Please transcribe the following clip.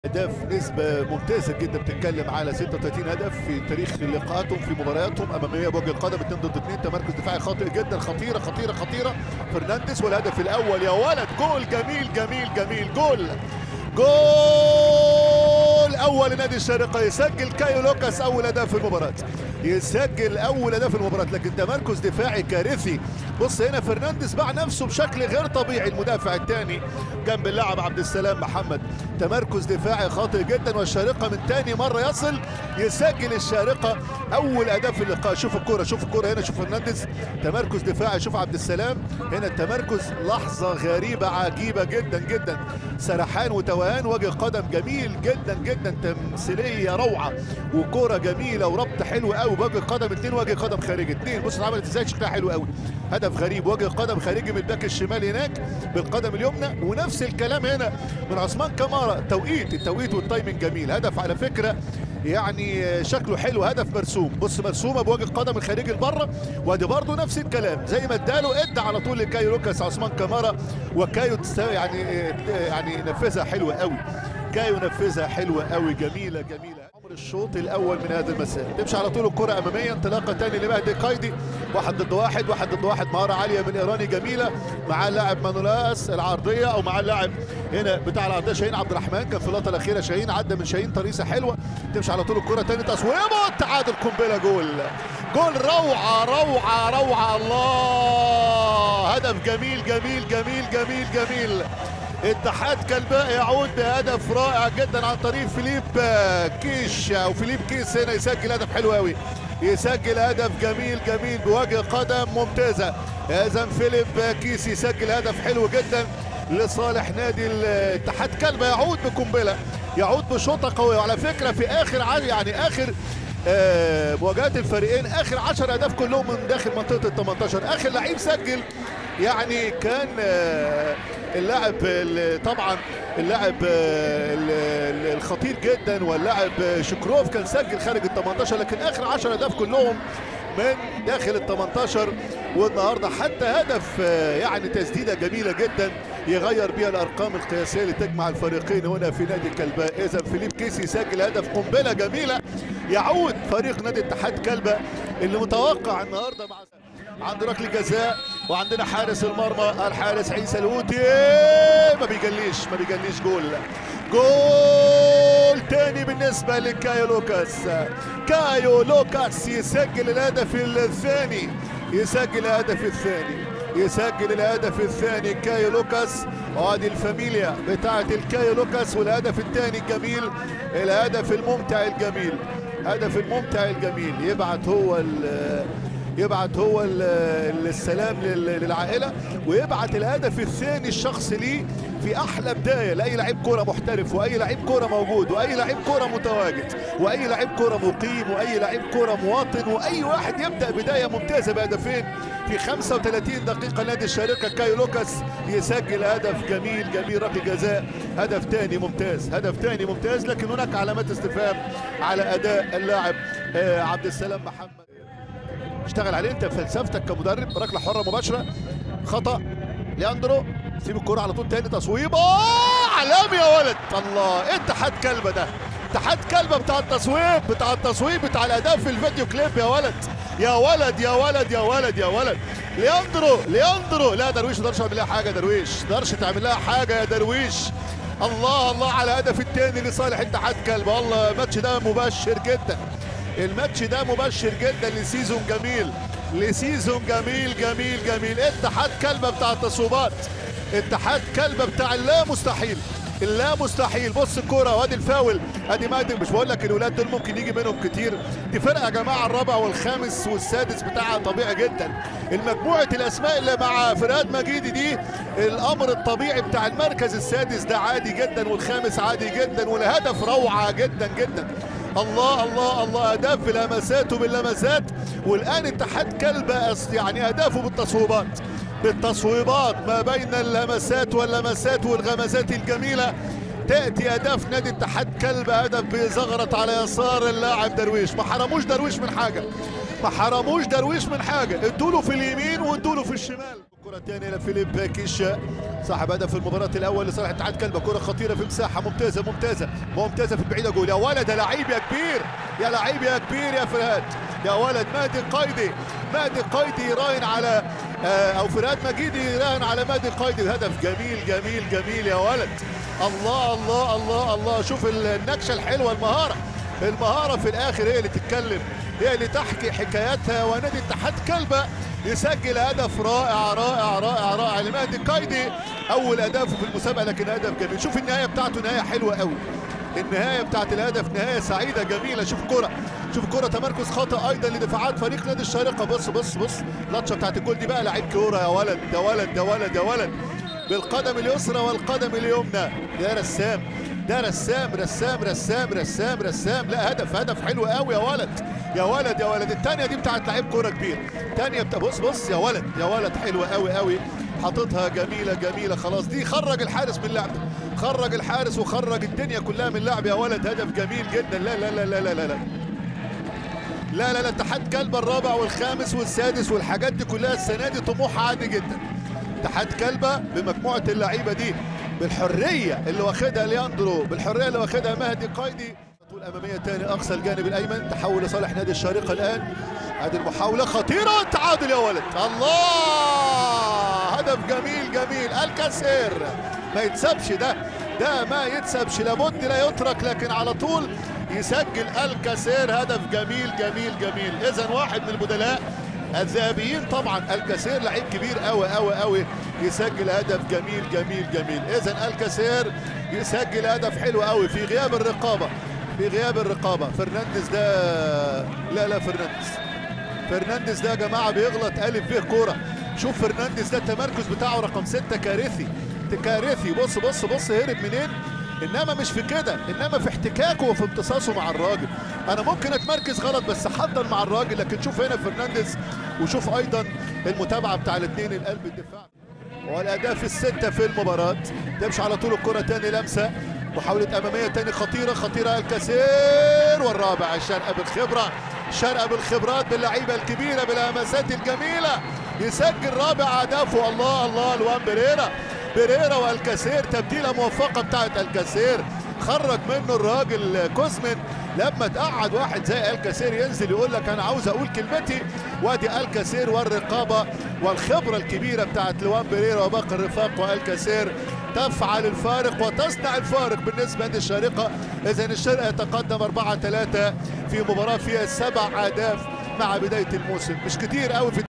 اهداف نسبة ممتازة جدا بتتكلم على 36 هدف في تاريخ لقاءاتهم في مبارياتهم امامية بوجه القدم 2 ضد 2 تمركز دفاعي خاطئ جدا خطيرة خطيرة خطيرة فرنانديز والهدف الاول يا ولد جول جميل جميل جميل جول جول اول نادي الشارقة يسجل كايو لوكاس اول هدف في المباراة يسجل اول هدف في المباراة لكن تمركز دفاعي كارثي بص هنا فرنانديز باع نفسه بشكل غير طبيعي المدافع الثاني جنب اللاعب عبد السلام محمد تمركز دفاعي خاطئ جدا والشارقه من ثاني مره يصل يسجل الشارقه اول اداء في اللقاء شوف الكره شوف الكره هنا شوف فرنانديز تمركز دفاعي شوف عبد السلام هنا التمركز لحظه غريبه عجيبه جدا جدا سرحان وتوهان وجه قدم جميل جدا جدا تمثيليه روعه وكره جميله وربط حلو قوي وجه قدم اثنين وجه قدم خارجي اثنين بص اتعملت ازاي شكلها حلو قوي هدف غريب وجه قدم خارجي من الباك الشمال هناك بالقدم اليمنى ونفس الكلام هنا من عثمان كمارا توقيت التوقيت والتايمنج جميل هدف على فكره يعني شكله حلو هدف مرسوم بص مرسومه بوجه قدم الخارجي لبره وادي برضه نفس الكلام زي ما اداله ادى على طول لكايو لوكاس عثمان كمارا وكايو يعني يعني نفذها حلوه قوي كايو نفذها حلوه قوي جميله جميله عمر الشوط الاول من هذا المساء تمشي على طول الكره اماميه انطلاقه ثاني لمهدي قايدي واحد ضد واحد واحد ضد واحد مهاره عاليه من ايراني جميله مع اللاعب مانولاس العرضيه او مع اللاعب هنا بتاع العرضيه شاهين عبد الرحمن كان في اللقطه الاخيره شاهين عدى من شاهين طريقه حلوه تمشي على طول الكره ثاني تصويبه التعادل قنبله جول جول روعه روعه روعه الله هدف جميل جميل جميل جميل جميل اتحاد كلباء يعود بهدف رائع جدا عن طريق فيليب كيش او فيليب كيس هنا يسجل هدف حلو قوي يسجل هدف جميل جميل بوجه قدم ممتازه اذا فيليب كيس يسجل هدف حلو جدا لصالح نادي الاتحاد كلبة يعود بقنبله يعود بشوطه قويه وعلى فكره في اخر عادي يعني اخر آه مواجهات الفريقين اخر 10 اهداف كلهم من داخل منطقه ال 18 اخر لعيب سجل يعني كان آه اللاعب طبعا اللاعب الخطير جدا واللاعب شكروف كان سجل خارج ال 18 لكن اخر 10 اهداف كلهم من داخل ال 18 والنهارده حتى هدف يعني تسديده جميله جدا يغير بها الارقام القياسيه اللي تجمع الفريقين هنا في نادي كلباء اذا فيليب كيسي يسجل هدف قنبله جميله يعود فريق نادي اتحاد كلبة اللي متوقع النهارده مع عند ركله جزاء وعندنا حارس المرمى الحارس عيسى الهوتي ما بيجليش ما بيجليش جول جول تاني بالنسبة لكايو لوكاس كايو لوكاس يسجل الهدف الثاني يسجل الهدف الثاني يسجل الهدف الثاني كايو لوكاس وادي الفاميليا بتاعة الكايو لوكاس والهدف الثاني الجميل الهدف الممتع الجميل هدف الممتع الجميل يبعت هو يبعت هو السلام للعائله ويبعت الهدف الثاني الشخص ليه في احلى بدايه لاي لعيب كوره محترف واي لعيب كوره موجود واي لعيب كوره متواجد واي لعيب كوره مقيم واي لعيب كوره مواطن واي واحد يبدا بدايه ممتازه بهدفين في 35 دقيقه نادي الشارقه كاي لوكاس يسجل هدف جميل جميل ركله جزاء هدف ثاني ممتاز هدف ثاني ممتاز لكن هناك علامات استفهام على اداء اللاعب عبد السلام محمد اشتغل عليه انت فلسفتك كمدرب ركله حره مباشره خطا لياندرو سيب الكرة على طول تاني تصويب اه علامي يا ولد الله اتحاد كلبة ده اتحاد كلبة بتاع التصويب بتاع التصويب بتاع الاداء في الفيديو كليب يا ولد يا ولد يا ولد يا ولد يا ولد لياندرو لياندرو لا درويش ما يقدرش يعمل لها حاجه درويش ما يقدرش تعمل لها حاجه يا درويش الله الله على الهدف الثاني لصالح اتحاد كلبة والله الماتش ده مبشر جدا الماتش ده مبشر جدا لسيزون جميل لسيزون جميل جميل جميل اتحاد كلبة بتاع التصويبات اتحاد كلبة بتاع اللا مستحيل اللا مستحيل بص الكوره وادي الفاول ادي مادن مش بقول لك الولاد دول ممكن يجي منهم كتير دي فرقه يا جماعه الرابع والخامس والسادس بتاعها طبيعي جدا المجموعه الاسماء اللي مع فرقات مجيدي دي الامر الطبيعي بتاع المركز السادس ده عادي جدا والخامس عادي جدا والهدف روعه جدا جدا الله الله الله اهداف بلمسات وباللمسات والان اتحاد كلبة يعني اهدافه بالتصويبات بالتصويبات ما بين اللمسات واللمسات والغمزات الجميله تاتي اهداف نادي اتحاد كلبة هدف بزغرت على يسار اللاعب درويش ما حرموش درويش من حاجه ما حرموش درويش من حاجه ادوا له في اليمين وادوا له في الشمال كرة تانية لفيليب باكيش صاحب هدف المباراة الأول لصالح اتحاد كلبة كرة خطيرة في مساحة ممتازة ممتازة ممتازة في البعيدة جول يا ولد يا لعيب يا كبير يا لعيب يا كبير يا فرهاد يا ولد مهدي قايدي مهدي قايدي يراهن على آه، أو فرهاد مجيدي يراهن على مهدي قايدي هدف جميل جميل جميل يا ولد الله الله الله الله شوف النكشة الحلوة المهارة المهارة في الآخر هي اللي تتكلم هي اللي تحكي حكاياتها ونادي اتحاد كلبة يسجل هدف رائع رائع رائع رائع لمهدي قايدي اول اهدافه في المسابقه لكن هدف جميل شوف النهايه بتاعته نهايه حلوه قوي النهايه بتاعت الهدف نهايه سعيده جميله شوف كره شوف كره تمركز خطا ايضا لدفاعات فريق نادي الشارقه بص بص بص اللطشه بتاعت الجول دي بقى لعيب كوره يا ولد يا ولد يا ولد يا ولد بالقدم اليسرى والقدم اليمنى يا رسام ده رسام رسام رسام رسام رسام لا هدف هدف حلو قوي يا ولد يا ولد يا ولد الثانيه دي بتاعت لعيب كوره كبير الثانيه بتا... بص بص يا ولد يا ولد حلوه قوي قوي حاططها جميله جميله خلاص دي خرج الحارس من اللعب خرج الحارس وخرج الدنيا كلها من اللعب يا ولد هدف جميل جدا لا لا لا لا لا لا, لا. لا لا لا اتحاد كلبة الرابع والخامس والسادس والحاجات دي كلها السنه دي طموح عادي جدا اتحاد كلبة بمجموعه اللعيبه دي بالحريه اللي واخدها لياندرو بالحريه اللي واخدها مهدي قايدي طول اماميه تاني اقصى الجانب الايمن تحول لصالح نادي الشارقه الان هذه المحاوله خطيره والتعادل يا ولد الله هدف جميل جميل الكاسير ما يتسابش ده ده ما يتسابش لابد لا يترك لكن على طول يسجل الكاسير هدف جميل جميل جميل اذا واحد من البدلاء الذهبيين طبعا الكاسير لعيب كبير قوي قوي قوي يسجل هدف جميل جميل جميل اذا الكاسير يسجل هدف حلو قوي في غياب الرقابه في غياب الرقابه فرنانديز ده لا لا فرنانديز فرنانديز ده يا جماعه بيغلط الف به كوره شوف فرنانديز ده التمركز بتاعه رقم ستة كارثي كارثي بص بص بص هرب منين انما مش في كده انما في احتكاكه وفي امتصاصه مع الراجل انا ممكن اتمركز غلط بس حضر مع الراجل لكن شوف هنا فرنانديز وشوف ايضا المتابعه بتاع الاثنين القلب الدفاع والاهداف السته في المباراه تمشي على طول الكره تاني لمسه محاولة أمامية تاني خطيرة خطيرة الكثير والرابع الشرقة بالخبرة الشرقة بالخبرات باللعيبة الكبيرة بالهمسات الجميلة يسجل رابع أهدافه الله الله لوان بيريرا بيريرا والكثير تبديلة موفقة بتاعت الكثير خرج منه الراجل كوزمن لما تقعد واحد زي الكثير ينزل يقول لك انا عاوز اقول كلمتي وادي الكثير والرقابه والخبره الكبيره بتاعت لوان بيريرا وباقي الرفاق والكثير تفعل الفارق وتصنع الفارق بالنسبه للشارقه اذا الشرق يتقدم 4 3 في مباراه فيها سبع اهداف مع بدايه الموسم مش كتير قوي في